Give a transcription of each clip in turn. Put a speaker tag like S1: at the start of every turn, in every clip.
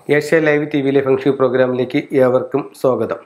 S1: Asia live T വിയിലെ function പ്രോഗ്രാമിലേക്ക് ഏവർക്കും സ്വാഗതം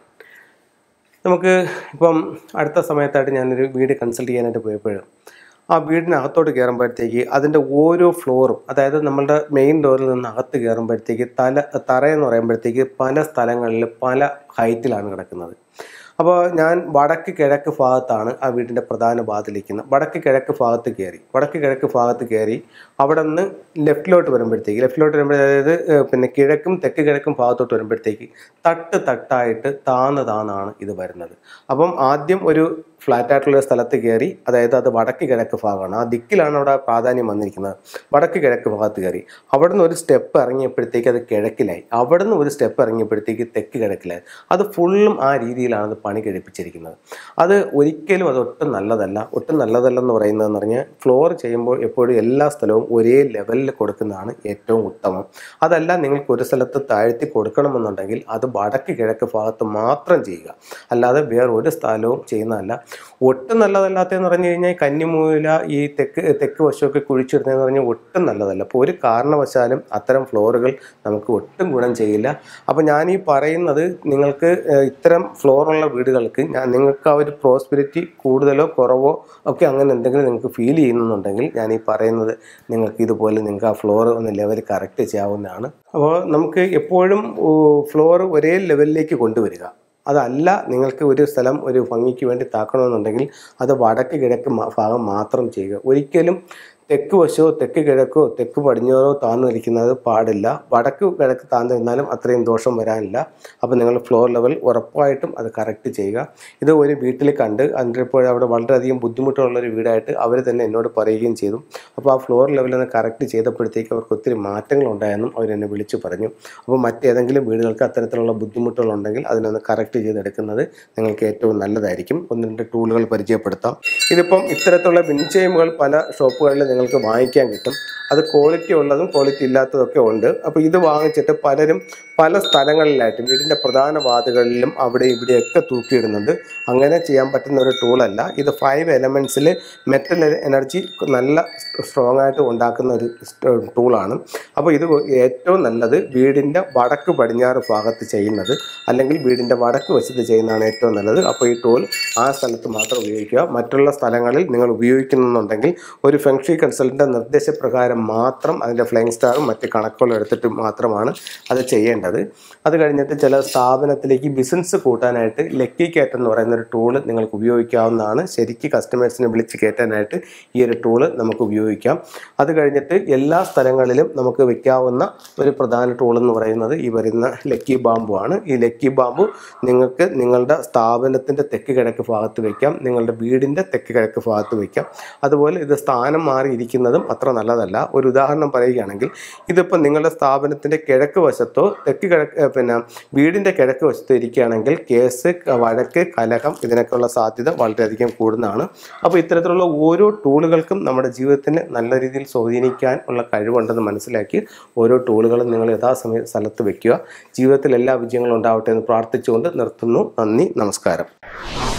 S1: നമുക്ക് ഇപ്പം അടുത്ത സമയത്തായിട്ട് ഞാനൊരു വീട് കൺസൾട്ട് ചെയ്യാനായിട്ട് പോയപ്പോഴും ആ വീടിനകത്തോട്ട് കയറുമ്പോഴത്തേക്ക് അതിൻ്റെ ഓരോ ഫ്ലോറും അതായത് നമ്മളുടെ മെയിൻ ഡോറിൽ നിന്ന് അകത്ത് കയറുമ്പോഴത്തേക്ക് തല തറയെന്ന് പറയുമ്പോഴത്തേക്ക് പല സ്ഥലങ്ങളിൽ പല ഹൈറ്റിലാണ് കിടക്കുന്നത് അപ്പോൾ ഞാൻ വടക്ക് കിഴക്ക് ഭാഗത്താണ് ആ വീടിൻ്റെ പ്രധാന ഭാഗത്തിരിക്കുന്നത് വടക്ക് കിഴക്ക് ഭാഗത്ത് കയറി വടക്ക് കിഴക്ക് ഭാഗത്ത് കയറി അവിടെ നിന്ന് ലെഫ്റ്റിലോട്ട് വരുമ്പോഴത്തേക്ക് ലെഫ്റ്റിലോട്ട് വരുമ്പോഴേ അതായത് ഏഹ്, പിന്നെ കിഴക്കും തെക്ക് കിഴക്കും ഭാഗത്തോട്ട് വരുമ്പോഴത്തേക്ക് തട്ട് തട്ടായിട്ട് താന്ന് താന്നാണ് ഇത് വരുന്നത് അപ്പം ആദ്യം ഒരു ഫ്ലാറ്റ് ആയിട്ടുള്ള ഒരു സ്ഥലത്ത് കയറി അതായത് അത് വടക്ക് കിഴക്ക് ഭാഗമാണ് ആ ദിക്കിലാണ് അവിടെ പ്രാധാന്യം വന്നിരിക്കുന്നത് വടക്ക് കിഴക്ക് ഭാഗത്ത് കയറി അവിടെ നിന്ന് ഒരു സ്റ്റെപ്പ് ഇറങ്ങിയപ്പോഴത്തേക്ക് അത് കിഴക്കിലായി അവിടെ നിന്ന് ഒരു സ്റ്റെപ്പ് ഇറങ്ങിയപ്പോഴത്തേക്ക് തെക്ക് കിഴക്കിലായി അത് ഫുള്ളും ആ രീതിയിലാണ് അത് പണി കഴിപ്പിച്ചിരിക്കുന്നത് അത് ഒരിക്കലും അത് ഒട്ടും നല്ലതല്ല ഒട്ടും നല്ലതല്ലെന്ന് പറയുന്നതെന്ന് പറഞ്ഞാൽ ഫ്ലോർ ചെയ്യുമ്പോൾ എപ്പോഴും എല്ലാ സ്ഥലവും ഒരേ ലെവലിൽ കൊടുക്കുന്നതാണ് ഏറ്റവും ഉത്തമം അതല്ല നിങ്ങൾക്ക് ഒരു സ്ഥലത്ത് താഴ്ത്തി കൊടുക്കണമെന്നുണ്ടെങ്കിൽ അത് വടക്ക് കിഴക്ക് ഭാഗത്ത് മാത്രം ചെയ്യുക അല്ലാതെ വേറെ ഒരു സ്ഥലവും ചെയ്യുന്നതല്ല ഒട്ടും നല്ലതല്ലാത്തതെന്ന് പറഞ്ഞു കഴിഞ്ഞാൽ കന്നിമൂല ഈ തെക്ക് തെക്ക് വശമൊക്കെ കുഴിച്ചിടുന്നതെന്ന് പറഞ്ഞാൽ ഒട്ടും നല്ലതല്ല അപ്പോൾ ഒരു കാരണവശാലും അത്തരം ഫ്ലോറുകൾ നമുക്ക് ഒട്ടും ഗുണം ചെയ്യില്ല അപ്പോൾ ഞാൻ ഈ പറയുന്നത് നിങ്ങൾക്ക് ഏഹ്, ഇത്തരം ഫ്ലോറുള്ള വീടുകൾക്ക് ഞാൻ നിങ്ങൾക്ക് ആ ഒരു പ്രോസ്പിരിറ്റി കൂടുതലോ കുറവോ ഒക്കെ അങ്ങനെ എന്തെങ്കിലും നിങ്ങൾക്ക് ഫീൽ ചെയ്യുന്നുണ്ടെങ്കിൽ ഞാൻ ഈ പറയുന്നത് നിങ്ങൾക്ക് ഇതുപോലെ നിങ്ങൾക്ക് ആ ഫ്ലോർ ഒന്ന് ലെവൽ കറക്റ്റ് ചെയ്യാവുന്നതാണ് അപ്പോൾ നമുക്ക് എപ്പോഴും ഫ്ലോർ ഒരേ ലെവലിലേക്ക് കൊണ്ടുവരിക അതല്ല നിങ്ങൾക്ക് ഒരു സ്ഥലം ഒരു ഭംഗിക്ക് വേണ്ടി താക്കണമെന്നുണ്ടെങ്കിൽ അത് വടക്ക് കിഴക്ക് മ- ഭാഗം മാത്രം ചെയ്യുക ഒരിക്കലും തെക്ക് വശമോ തെക്ക് കിഴക്കോ തെക്ക് പടിഞ്ഞാറോ താഴ്ന്നു നിൽക്കുന്നത് പാടില്ല വടക്ക് കിഴക്ക് താഴ്ന്നു നിന്നാലും അത്രയും ദോഷം വരാനില്ല അപ്പോൾ നിങ്ങൾ ഫ്ലോർ ലെവൽ ഉറപ്പായിട്ടും അത് കറക്റ്റ് ചെയ്യുക ഇത് ഒരു വീട്ടിൽ കണ്ട് അതിപ്പോൾ അവിടെ വളരെയധികം ബുദ്ധിമുട്ടുള്ളൊരു വീടായിട്ട് അവർ തന്നെ എന്നോട് പറയുകയും ചെയ്തു അപ്പോൾ ആ ഫ്ലോർ ലെവൽ ഒന്ന് കറക്റ്റ് ചെയ്തപ്പോഴത്തേക്ക് അവർക്ക് ഒത്തിരി മാറ്റങ്ങൾ ഉണ്ടായെന്നും അവരെന്നെ വിളിച്ചു പറഞ്ഞു അപ്പോൾ മറ്റേതെങ്കിലും വീടുകൾക്ക് അത്തരത്തിലുള്ള ബുദ്ധിമുട്ടുകളുണ്ടെങ്കിൽ അതിനൊന്ന് കറക്റ്റ് ചെയ്തെടുക്കുന്നത് നിങ്ങൾക്ക് ഏറ്റവും നല്ലതായിരിക്കും ഒന്ന് രണ്ട് ടൂളുകൾ പരിചയപ്പെടുത്താം ഇതിപ്പം ഇത്തരത്തിലുള്ള വിൻചെയിമുകൾ പല ഷോപ്പുകളിൽ നിങ്ങൾക്ക് വാങ്ങിക്കാൻ കിട്ടും അത് ക്വാളിറ്റി ഉള്ളതും ക്വാളിറ്റി ഇല്ലാത്തതൊക്കെ ഉണ്ട് അപ്പോൾ ഇത് വാങ്ങിച്ചിട്ട് പലരും പല സ്ഥലങ്ങളിലായിട്ട് വീടിൻ്റെ പ്രധാന വാതുകളിലും അവിടെ ഇവിടെയൊക്കെ തൂക്കിയിടുന്നുണ്ട് അങ്ങനെ ചെയ്യാൻ പറ്റുന്ന ഒരു ടൂളല്ല ഇത് ഫൈവ് എലമെൻറ്റ്സിൽ മെറ്റൽ എനർജി നല്ല സ്ട്രോങ് ആയിട്ട് ഉണ്ടാക്കുന്ന ഒരു ടൂളാണ് അപ്പോൾ ഇത് ഏറ്റവും നല്ലത് വീടിൻ്റെ വടക്ക് പടിഞ്ഞാറ് ഭാഗത്ത് ചെയ്യുന്നത് അല്ലെങ്കിൽ വീടിൻ്റെ വടക്ക് വശത്ത് ചെയ്യുന്നതാണ് ഏറ്റവും നല്ലത് അപ്പോൾ ഈ ടൂൾ ആ സ്ഥലത്ത് മാത്രം ഉപയോഗിക്കുക മറ്റുള്ള സ്ഥലങ്ങളിൽ നിങ്ങൾ ഉപയോഗിക്കുന്നുണ്ടെങ്കിൽ ഒരു ഫെങ്ഷി കൺസൾട്ടിൻ്റെ നിർദ്ദേശപ്രകാരം മാത്രം അതിൻ്റെ ഫ്ലൈങ് സ്റ്റാറും മറ്റ് കണക്കുകളും എടുത്തിട്ട് മാത്രമാണ് അത് ചെയ്യേണ്ടത് അത് കഴിഞ്ഞിട്ട് ചില സ്ഥാപനത്തിലേക്ക് ബിസിനസ് കൂട്ടാനായിട്ട് ലക്കി കയറ്റം എന്ന് പറയുന്ന ഒരു ടൂള് നിങ്ങൾക്ക് ഉപയോഗിക്കാവുന്നതാണ് ശരിക്ക് കസ്റ്റമേഴ്സിനെ വിളിച്ച് കയറ്റാനായിട്ട് ഈ ഒരു ടൂള് നമുക്ക് ഉപയോഗിക്കാം അത് കഴിഞ്ഞിട്ട് എല്ലാ സ്ഥലങ്ങളിലും നമുക്ക് വെക്കാവുന്ന ഒരു പ്രധാന ടൂൾ എന്ന് പറയുന്നത് ഈ വരുന്ന ലക്കി ബാമ്പു ആണ് ഈ ലക്കി ബാമ്പു നിങ്ങൾക്ക് നിങ്ങളുടെ സ്ഥാപനത്തിൻ്റെ തെക്ക് കിഴക്ക് ഭാഗത്ത് വയ്ക്കാം നിങ്ങളുടെ വീടിൻ്റെ തെക്ക് കിഴക്ക് ഭാഗത്ത് വയ്ക്കാം അതുപോലെ ഇത് സ്ഥാനം മാറിയിരിക്കുന്നതും അത്ര നല്ലതല്ല ഒരു ഉദാഹരണം പറയുകയാണെങ്കിൽ ഇതിപ്പോൾ നിങ്ങളുടെ സ്ഥാപനത്തിൻ്റെ കിഴക്ക് വശത്തോ തെക്ക് കിഴക്ക് ഏ, പിന്നെ വീടിൻ്റെ കിഴക്ക് വശത്തോ ഇരിക്കുകയാണെങ്കിൽ കേസ് ക- വഴക്ക് കലഹം ഇതിനൊക്കെയുള്ള സാധ്യത വളരെയധികം കൂടുന്നതാണ് അപ്പോൾ ഇത്തരത്തിലുള്ള ഓരോ ടൂളുകൾക്കും നമ്മുടെ ജീവിതത്തിന് നല്ല രീതിയിൽ സ്വാധീനിക്കാൻ ഉള്ള കഴിവുണ്ടെന്ന് മനസ്സിലാക്കി ഓരോ ടൂളുകളും നിങ്ങൾ യഥാസമയം സ്ഥലത്ത് വെക്കുക ജീവിതത്തിൽ എല്ലാ വിജയങ്ങളും ഉണ്ടാവട്ടെ എന്ന് പ്രാർത്ഥിച്ചുകൊണ്ട് നിർത്തുന്നു നന്ദി നമസ്കാരം